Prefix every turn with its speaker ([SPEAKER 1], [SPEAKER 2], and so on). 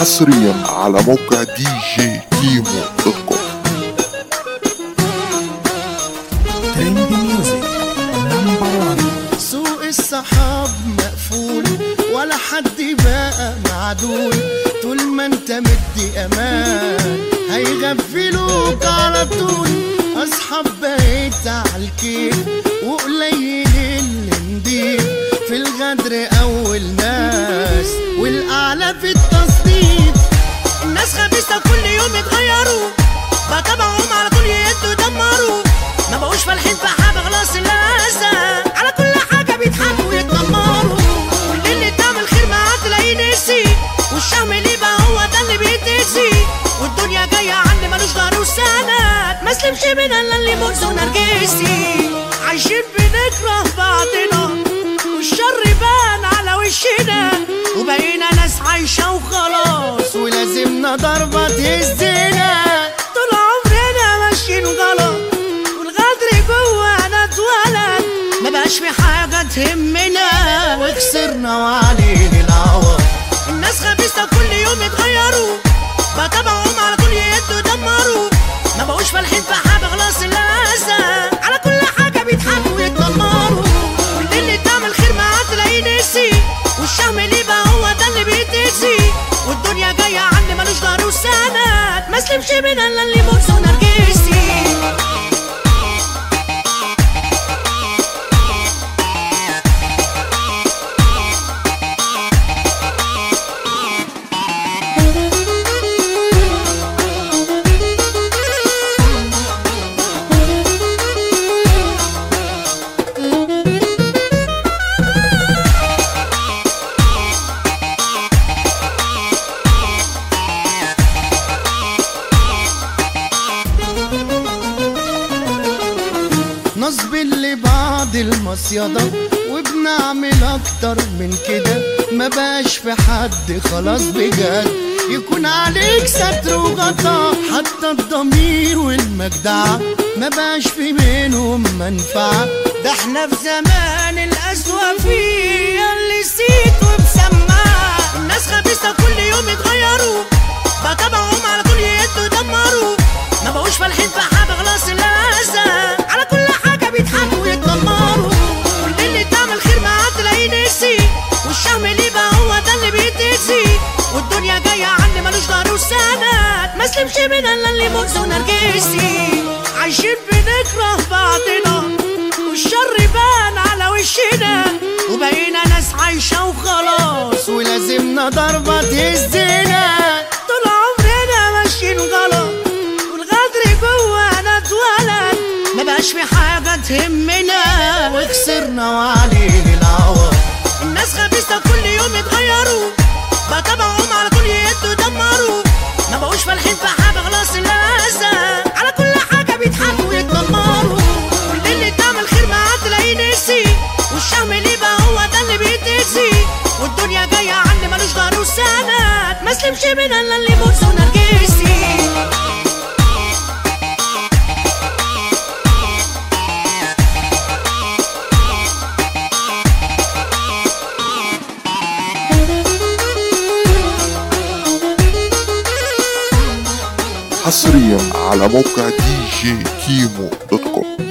[SPEAKER 1] حصريا على موقع دي جي كيمو دوت كوم
[SPEAKER 2] ترند ميوزك نمبر 1
[SPEAKER 3] سوق الصحاب مقفول ولا حد بقى معدول طول ما انت مدي امان هيغفلوك على طول اصحاب بقيت عالكيف وقليل اللي نضيف في الغدر اول ناس والاعلى في التصنيف الناس خبيثة كل يوم يتغيروا بتابعهم على طول يهدوا يدمروا ما بقوش فالحين في حاجة خلاص الأذى على كل حاجة بيضحكوا ويتنمروا كل اللي تعمل خير معاه تلاقيه نسي والشهم ليه بقى هو ده اللي بيتأذي والدنيا جاية عني ملوش ظهر وسند ما اسلمش من الا اللي مؤذي ونرجسي عايشين بنكره بعضنا والشر بان على وشنا وبقينا ناس عايشة وخلاص ولازمنا ضربة تهزنا طول عمرنا ماشيين غلط والغدر جوانا اتولد ما بقاش في حاجة تهمنا وخسرنا وعلينا العوض الناس خبيثة كل يوم يتغيروا بتابعهم على طول يهدوا يدمروا ما بقوش فالحين في حاجة خلاص الأذى على كل حاجة بيضحكوا ويتنمروا كل اللي تعمل خير معاه تلاقيه نسي والشهم ليه بقى هو ده اللي بيتأذي والدنيا جاية عني ملوش ظهر وسند ما اسلمش من الا اللي مؤذي ونرجسي نصب اللي بعد المصيدة وبنعمل اكتر من كده ما بقاش في حد خلاص بجد يكون عليك ستر وغطا حتى الضمير والمجدعة ما بقاش في بينهم منفعة ده احنا في زمان القسوة فيه اللي نسيت ومسمعة الناس خبيثة كل يوم يتغيروا بتابعهم على طول يهدوا يدمروا ما بقوش فالحين في حاجة خلاص الأذى على كل حاجة بيضحكوا ويتنمروا كل اللي تعمل خير معاه تلاقيه نسي والشهم ليه بقى هو ده اللي بيتأذي والدنيا جاية عني ملوش ظهر وسند ما اسلمش من الا اللي مؤذي ونرجسي عايشين بنكره بعضنا والشر بان على وشنا وبقينا ناس عايشة وخلاص ولازمنا ضربة تهزنا طول عمرنا ماشيين غلط والغدر جوانا اتولد ما بقاش في حاجة تهمنا وخسرنا وعلينا العوض الناس خبيثة كل يوم يتغيروا بتابعهم على طول يهدوا يدمروا ما بقوش فالحين في حاجة خلاص الأذى على كل حاجة بيضحكوا ويتنمروا كل اللي تعمل خير معاه تلاقيه نسي والشهم ليه بقى هو ده اللي بيتأذي والدنيا جاية عني ملوش ظهر وسند ما اسلمش من الا اللي مؤذي ونرجسي
[SPEAKER 1] حصريا على موقع دي جي كيمو دوت كوم